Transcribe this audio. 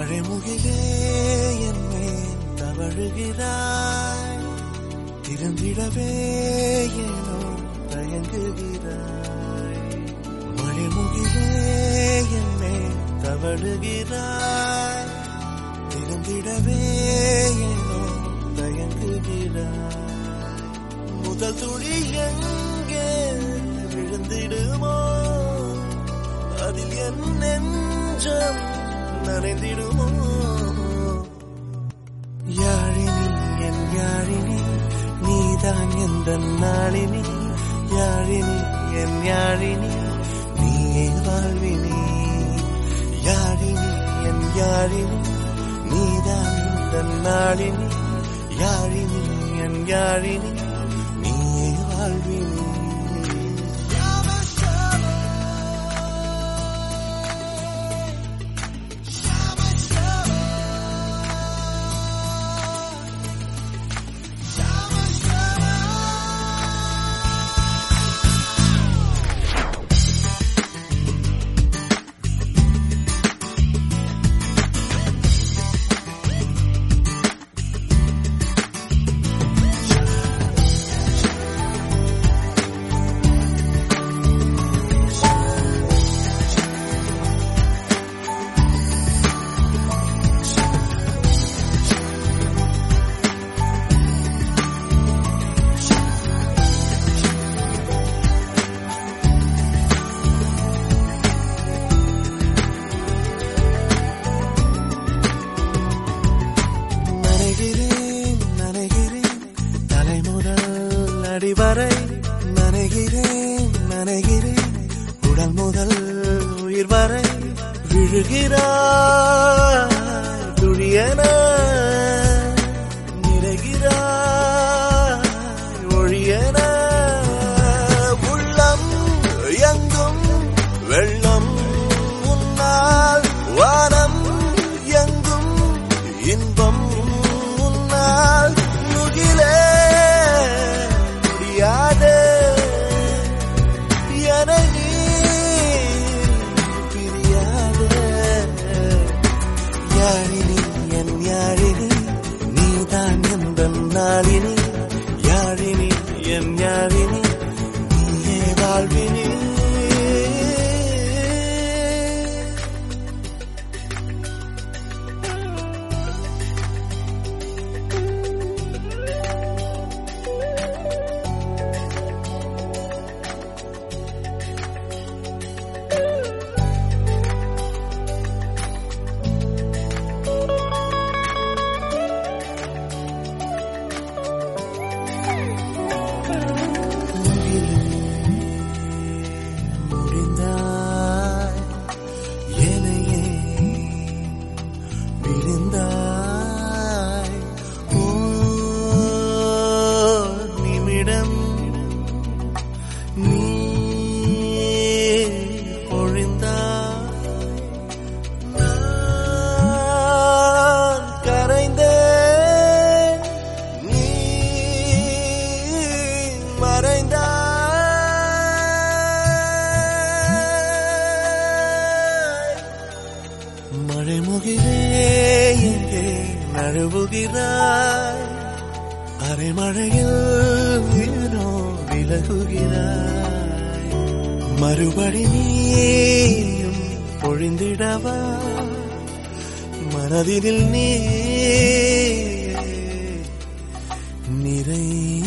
மழைமுகிலே என் மேல் தவழுகிறாய் திருந்திடவே ஏனோ தயங்குகிறாய் மழைமுகிலே என் மேல் தவழுகிறாய் திருந்திடவே ஏனோ தயங்குகிறாய் முதல் துளி எங்கே விழுந்திடுமோ அதில் என் நெஞ்சம் நனைந்திடுமோ யாழினி என் யாழினி நீதான் எந்த நாளினி யாழினி என் யாழினி நீயே வாழ்வினி யாழினி என் யாழினி நீதான் எந்த நாளினி யாழினி என் யாழினி நீயே வாழ்வினி நனைகிறேன் நனைகிறேன் தலை முதல் அடிவரை நனைகிறேன் நனைகிறேன் உடல் முதல் உயிர் வரை விழுகிறாய் துழியன நிறைகிறாய் ஒழியன உள்ளம் எங்கும் வெள்ளம் உன்னால் வானம் எங்கும் இன்பம் உன்னால் முகிலே முடியாதே என நீ பிரியாதே யாழினி என் யாழினி நீதான் எந்த நாளினி யாழினி என் யாழினி நீயே வாழ்வினி முடிந்தாய் என்னையே விழுந்தாய் ஓர் நிமிடம் நீ பொழிந்தாய் நான் கரைந்தேன் நீ மறைந்தாய் மழைமுகிலே எங்கே நழுவுகிறாய் அரைமழையில் ஏனோ விலகுகிறாய் மறுபடி நீயும் பொழிந்திடவா மனதில் நீ நிறை